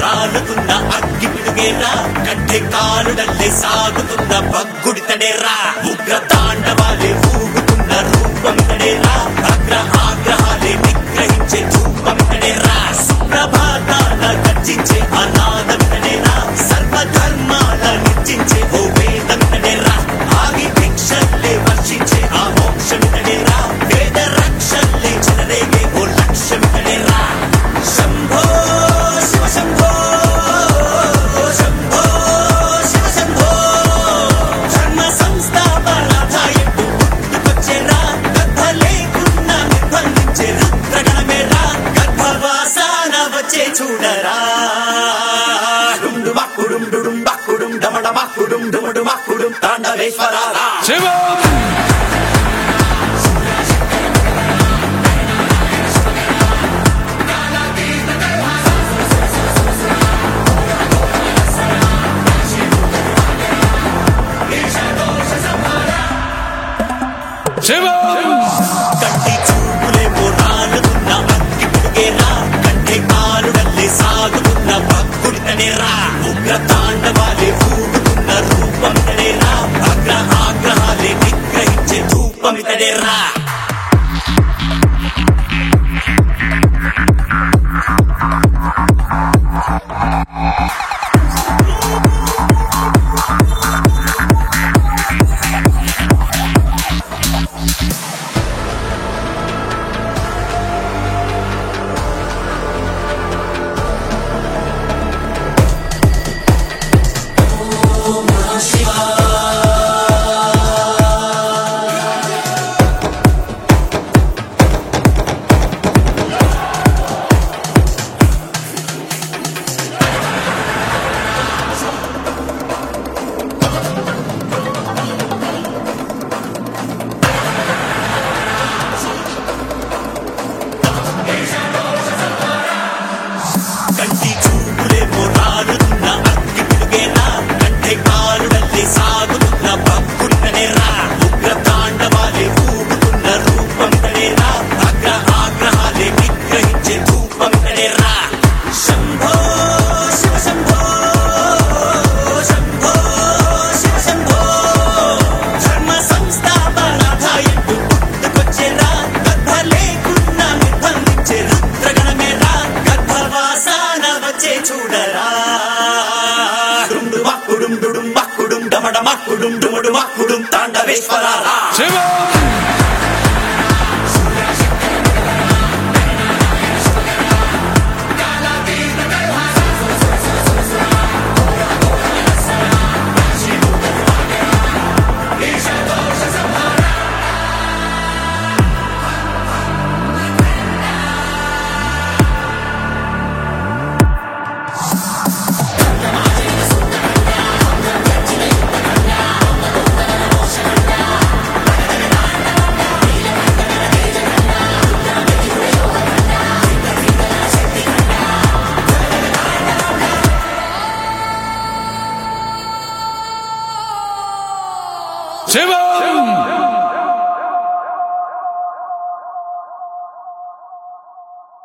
రాలుతున్న అగ్గి పిడుగేరా కంటే కాలుడల్లే సాగుతున్న బగ్గుడితడేరా ఉగ్ర తాండవాలే ఊగుతున్న రూపమితడేరా అగ్ర ఆగ్రహాలే నిగ్రహించే ధూపమితడేరా సుప్రభాతాల గర్జించే అనాదమితడేరా సర్వధర్మాల నిర్జించే ఓ వేదమితడేరా ఆగి భిక్షల్లే వర్షించే ఆ మోక్షమితడేరా వేద రక్షల్లే చెలరేగే ఓ లక్ష్యమితడేరా శంభో శివ శంభో శంభో శివ శంభో ధర్మ సంస్థాపనాథాయకు గుర్తుకొచ్చేరా గర్భ లేకున్నా నిర్బంధించే రుద్రగణమేరా గర్భవాసాన వచ్చే చూడరా డుండు మక్కుడుం డుడుం బక్కుడుం డమడ మక్కుడుం డుముడు మక్కుడుం తాండవేశ్వరారా శివం శివం కంటి చూపులే రాలుతున్న అగ్గి పిడుగేరా కంటే కాలుడల్లే సాగుతున్న భక్తుడితనేరా ఉగ్ర తాండవాలే ఊగుతున్న రూపమితడేరా అగ్ర ఆగ్రహాలే నిగ్రహించే ధూపమితడేరా కంటి చూపులే రాలుతున్న అగ్గి పిడుగేరా కంటే కాలుడల్లే సాగుతున్న భక్తుడితనేరా ఉగ్ర తాండవాలే ఊగుతున్న రూపమితడేరా అగ్ర ఆగ్రహాలే నిగ్రహించే ధూపమితడేరా శంభో శివ శంభో శంభో శివ శంభో ధర్మ సంస్థాపనాథాయకు గుర్తుకొచ్చేరా గర్భ లేకున్నా నిర్బంధించే రుద్రగణమేరా గర్భవాసాన వచ్చే చూడరా డుండు మక్కుడుం డుడుం మక్కుడుం డమడ మక్కుడుం డుముడు మక్కుడుం తాండవేశ్వరారా శివం శివం